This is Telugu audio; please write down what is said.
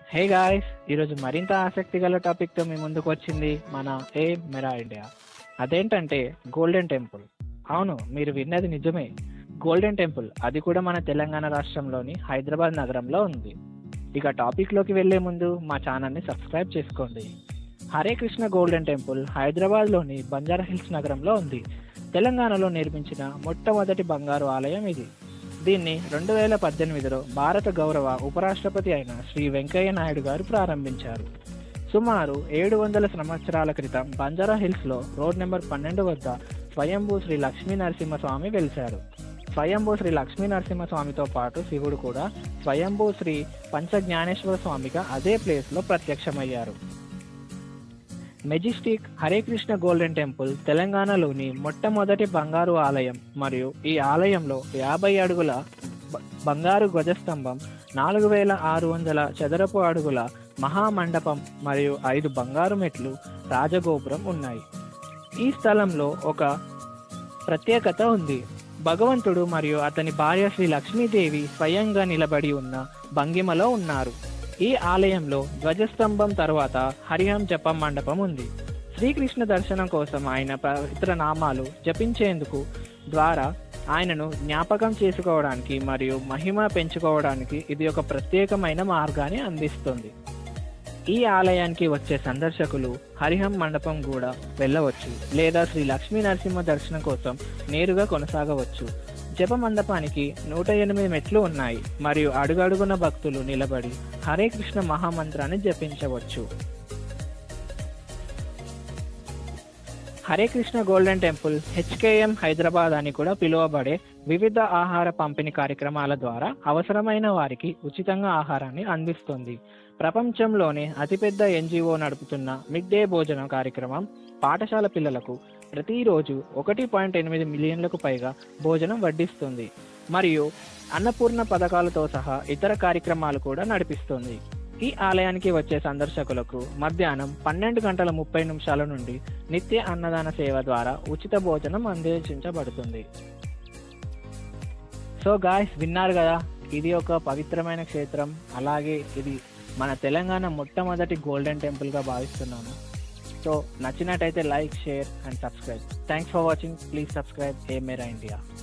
హే గాయస్ ఈరోజు మరింత ఆసక్తి గల టాపిక్తో మీ ముందుకు వచ్చింది మన ఏ మెరా ఇండియా అదేంటంటే గోల్డెన్ టెంపుల్ అవును మీరు విన్నది నిజమే గోల్డెన్ టెంపుల్ అది కూడా మన తెలంగాణ రాష్ట్రంలోని హైదరాబాద్ నగరంలో ఉంది ఇక టాపిక్లోకి వెళ్లే ముందు మా ఛానల్ని సబ్స్క్రైబ్ చేసుకోండి హరే కృష్ణ గోల్డెన్ టెంపుల్ హైదరాబాద్లోని బంజారా హిల్స్ నగరంలో ఉంది తెలంగాణలో నిర్మించిన మొట్టమొదటి బంగారు ఆలయం ఇది దీన్ని రెండు వేల పద్దెనిమిదిలో భారత గౌరవ ఉపరాష్ట్రపతి అయిన శ్రీ వెంకయ్య నాయుడు గారు ప్రారంభించారు సుమారు ఏడు వందల సంవత్సరాల క్రితం బంజారా హిల్స్లో రోడ్ నెంబర్ పన్నెండు వద్ద స్వయంభూ శ్రీ లక్ష్మీ నరసింహస్వామి వెలిశారు స్వయంభూ శ్రీ లక్ష్మీ నరసింహస్వామితో పాటు శివుడు కూడా స్వయంభూ శ్రీ పంచజ్ఞానేశ్వర స్వామిగా అదే ప్లేస్లో ప్రత్యక్షమయ్యారు majestic Hare Krishna golden temple తెలంగాణలోని మొట్టమొదటి బంగారు ఆలయం మరియు ఈ ఆలయంలో యాభై అడుగుల బ- బంగారు ధ్వజస్తంభం నాలుగు వేల ఆరు వందల చదరపు అడుగుల మహామండపం మరియు ఐదు బంగారు మెట్లు రాజగోపురం ఉన్నాయి ఈ స్థలంలో ఒక ప్రత్యేకత ఉంది భగవంతుడు మరియు అతని భార్య శ్రీ లక్ష్మీదేవి స్వయంగా నిలబడి ఉన్న భంగిమలో ఉన్నారు ఈ ఆలయంలో ధ్వజస్తంభం తర్వాత హరిహం జపం మండపం ఉంది శ్రీకృష్ణ దర్శనం కోసం ఆయన పవిత్ర నామాలు జపించేందుకు ద్వారా ఆయనను జ్ఞాపకం చేసుకోవడానికి మరియు మహిమ పెంచుకోవడానికి ఇది ఒక ప్రత్యేకమైన మార్గాన్ని అందిస్తుంది ఈ ఆలయానికి వచ్చే సందర్శకులు హరిహం మండపం కూడా వెళ్ళవచ్చు లేదా శ్రీ లక్ష్మీ నరసింహ దర్శనం కోసం నేరుగా కొనసాగవచ్చు జప మండపానికి నూట ఎనిమిది మెట్లు ఉన్నాయి మరియు అడుగడుగున భక్తులు నిలబడి హరే కృష్ణ మహామంత్రాన్ని జపించవచ్చు Hare Krishna golden temple HKM Hyderabad అని కూడా పిలువబడే వివిధ ఆహార పంపిణీ కార్యక్రమాల ద్వారా అవసరమైన వారికి ఉచితంగా ఆహారాన్ని అందిస్తుంది ప్రపంచంలోనే అతిపెద్ద ఎన్జిఓ నడుపుతున్న మిడ్ డే భోజనం కార్యక్రమం పాఠశాల పిల్లలకు ప్రతిరోజు ఒకటి పాయింట్ ఎనిమిది మిలియన్లకు పైగా భోజనం వడ్డిస్తుంది మరియు అన్నపూర్ణ పథకాలతో సహా ఇతర కార్యక్రమాలు కూడా నడిపిస్తుంది ఈ ఆలయానికి వచ్చే సందర్శకులకు మధ్యాహ్నం పన్నెండు గంటల ముప్పై నిమిషాల నుండి నిత్య అన్నదాన సేవ ద్వారా ఉచిత భోజనం అందించబడుతుంది సో గాయస్ విన్నారు కదా ఇది ఒక పవిత్రమైన క్షేత్రం అలాగే ఇది మన తెలంగాణ మొట్టమొదటి గోల్డెన్ టెంపుల్గా భావిస్తున్నాను సో నచ్చినట్టయితే like share and subscribe thanks for watching please subscribe ఏ మేరా ఇండియా